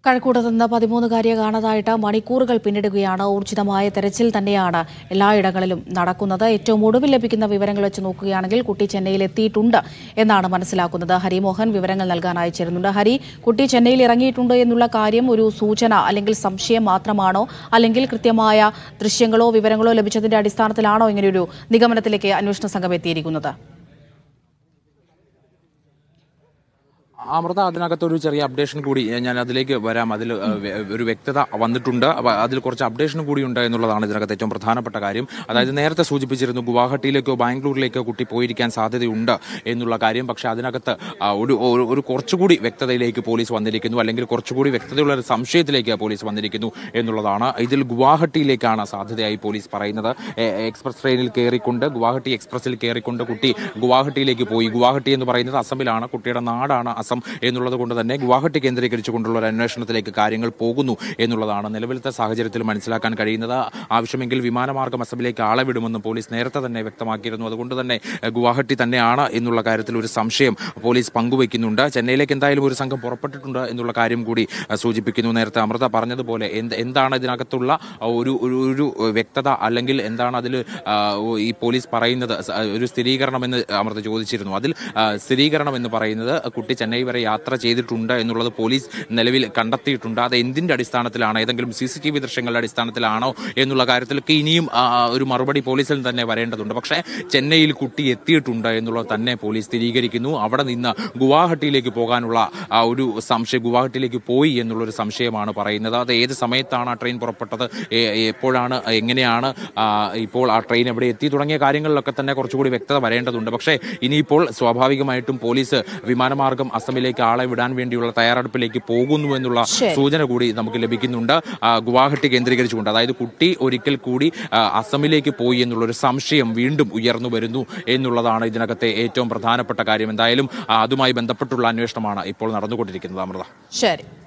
കഴക്കൂട്ടത്ത് നിന്ന് പതിമൂന്നുകാരിയെ കാണാതായിട്ട് മണിക്കൂറുകൾ പിന്നിടുകയാണ് ഊർജിതമായ തെരച്ചിൽ തന്നെയാണ് എല്ലായിടങ്ങളിലും നടക്കുന്നത് ഏറ്റവും ഒടുവിൽ ലഭിക്കുന്ന വിവരങ്ങൾ വെച്ച് നോക്കുകയാണെങ്കിൽ കുട്ടി ചെന്നൈയിൽ എത്തിയിട്ടുണ്ട് എന്നാണ് മനസ്സിലാക്കുന്നത് ഹരിമോഹൻ വിവരങ്ങൾ നൽകാൻ അയച്ചിരുന്നുണ്ട് ഹരി കുട്ടി ചെന്നൈയിൽ ഇറങ്ങിയിട്ടുണ്ട് എന്നുള്ള കാര്യം ഒരു സൂചന അല്ലെങ്കിൽ സംശയം മാത്രമാണോ അല്ലെങ്കിൽ കൃത്യമായ ദൃശ്യങ്ങളോ വിവരങ്ങളോ ലഭിച്ചതിന്റെ അടിസ്ഥാനത്തിലാണോ ഇങ്ങനെയൊരു നിഗമനത്തിലേക്ക് അന്വേഷണ സംഘം എത്തിയിരിക്കുന്നത് അമൃത അതിനകത്തൊരു ചെറിയ അപ്ഡേഷൻ കൂടി ഞാൻ അതിലേക്ക് വരാം അതിൽ ഏഹ്, വെ- ഒരു വ്യക്തത വന്നിട്ടുണ്ട് അപ്പൊ അതിൽ കുറച്ച് അപ്ഡേഷൻ കൂടി ഉണ്ട് എന്നുള്ളതാണ് ഇതിനകത്ത് ഏറ്റവും പ്രധാനപ്പെട്ട കാര്യം അതായത് നേരത്തെ സൂചിപ്പിച്ചിരുന്നു ഗുവാഹട്ടിയിലേക്കോ ബാംഗ്ലൂരിലേക്കോ കുട്ടി പോയിരിക്കാൻ സാധ്യതയുണ്ട് എന്നുള്ള കാര്യം പക്ഷെ അതിനകത്ത് ആ, ഒരു ഒരു- ഒരു കുറച്ചുകൂടി വ്യക്തതയിലേക്ക് പോലീസ് വന്നിരിക്കുന്നു അല്ലെങ്കിൽ കുറച്ചുകൂടി വ്യക്തതയുള്ള ഒരു സംശയത്തിലേക്ക് പോലീസ് വന്നിരിക്കുന്നു എന്നുള്ളതാണ് ഇതിൽ ഗുവാഹട്ടിയിലേക്കാണ് സാധ്യതയായി പോലീസ് പറയുന്നത് എ- എക്സ്പ്രസ് ട്രെയിനിൽ കയറിക്കൊണ്ട് ഗുവാഹട്ടി എക്സ്പ്രസിൽ കയറിക്കൊണ്ട് കുട്ടി ഗുവാഹട്ടിയിലേക്ക് പോയി ഗുവാഹട്ടി എന്ന് പറയുന്നത് അസമിലാണ് കുട്ടിയുടെ നാടാണ് അസം എന്നുള്ളത് കൊണ്ട് തന്നെ ഗുവാഹട്ടി കേന്ദ്രീകരിച്ചുകൊണ്ടുള്ള ഒരു അന്വേഷണത്തിലേക്ക് കാര്യങ്ങൾ പോകുന്നു എന്നുള്ളതാണ് നിലവിലത്തെ സാഹചര്യത്തിൽ മനസ്സിലാക്കാൻ കഴിയുന്നത് ആവശ്യമെങ്കിൽ വിമാനമാർഗം അസമിലേക്ക് ആളെ വിടുമെന്ന് പോലീസ് നേരത്തെ തന്നെ വ്യക്തമാക്കിയിരുന്നു അതുകൊണ്ട് തന്നെ എഹ്, ഗുവാഹട്ടി തന്നെയാണ് എന്നുള്ള കാര്യത്തിൽ ഒരു സംശയം പോലീസ് പങ്കുവയ്ക്കുന്നുണ്ട് ചെന്നൈയിലേക്ക് എന്തായാലും ഒരു സംഘം പുറപ്പെട്ടിട്ടുണ്ട് എന്നുള്ള കാര്യം കൂടി അഹ്, സൂചിപ്പിക്കുന്നു നേരത്തെ അമൃത പറഞ്ഞതുപോലെ എന്ത് എന്താണ് ഇതിനകത്തുള്ള അഹ്, ഒരു ഒരു ഒരു വ്യക്തത അല്ലെങ്കിൽ എന്താണ് അതിൽ ഈ പോലീസ് പറയുന്നത് സ- ഒരു സ്ഥിരീകരണം എന്ന് അമൃത ചോദിച്ചിരുന്നു അതിൽ ആ, സ്ഥിരീകരണം എന്ന് പറയുന്നത് കുട്ടി ചെന്നൈ വരെ യാത്ര ചെയ്തിട്ടുണ്ട് എന്നുള്ളത് പോലീസ് നിലവിൽ കണ്ടെത്തിയിട്ടുണ്ട് അത് എന്തിന്റെ അടിസ്ഥാനത്തിലാണ് ഏതെങ്കിലും സി സി ടി വി ദൃശ്യങ്ങളുടെ അടിസ്ഥാനത്തിലാണോ എന്നുള്ള കാര്യത്തിലൊക്കെ ഇനിയും ആ, ഒരു മറുപടി പോലീസിൽ തന്നെ വരേണ്ടതുണ്ട് പക്ഷേ ചെന്നൈയിൽ കുട്ടി എത്തിയിട്ടുണ്ട് എന്നുള്ളത് തന്നെ പോലീസ് സ്ഥിരീകരിക്കുന്നു അവിടെ നിന്ന് ഗുവാഹട്ടിയിലേക്ക് പോകാനുള്ള ആ ഒരു സംശയം ഗുവാഹട്ടിയിലേക്ക് പോയി എന്നുള്ളൊരു സംശയമാണ് പറയുന്നത് അത് ഏത് സമയത്താണ് ആ ട്രെയിൻ പുറപ്പെട്ടത് എ- എപ്പോഴാണ് എങ്ങനെയാണ് ആ, ഇപ്പോൾ ആ ട്രെയിൻ എവിടെ എത്തി തുടങ്ങിയ കാര്യങ്ങളിലൊക്കെ തന്നെ കുറച്ചുകൂടി വ്യക്തത വരേണ്ടതുണ്ട് പക്ഷേ ഇനിയിപ്പോൾ സ്വാഭാവികമായിട്ടും പോലീസ് വിമാനമാർഗം അസമിലേക്ക് ആളെ വിടാൻ വേണ്ടിയുള്ള തയ്യാറെടുപ്പിലേക്ക് പോകുന്നു എന്നുള്ള ശരി. സൂചന കൂടി നമുക്ക് ലഭിക്കുന്നുണ്ട് ആ, ഗുവാഹട്ടി കേന്ദ്രീകരിച്ചുകൊണ്ട് അതായത് കുട്ടി ഒരിക്കൽ കൂടി ആ, അസമിലേക്ക് പോയി എന്നുള്ളൊരു സംശയം വീണ്ടും ഉയർന്നു വരുന്നു എന്നുള്ളതാണ് ഇതിനകത്തെ ഏറ്റവും പ്രധാനപ്പെട്ട കാര്യം എന്തായാലും ആ, അതുമായി ബന്ധപ്പെട്ടുള്ള അന്വേഷണമാണ് ഇപ്പോൾ നടന്നുകൊണ്ടിരിക്കുന്നത് അമൃത ശരി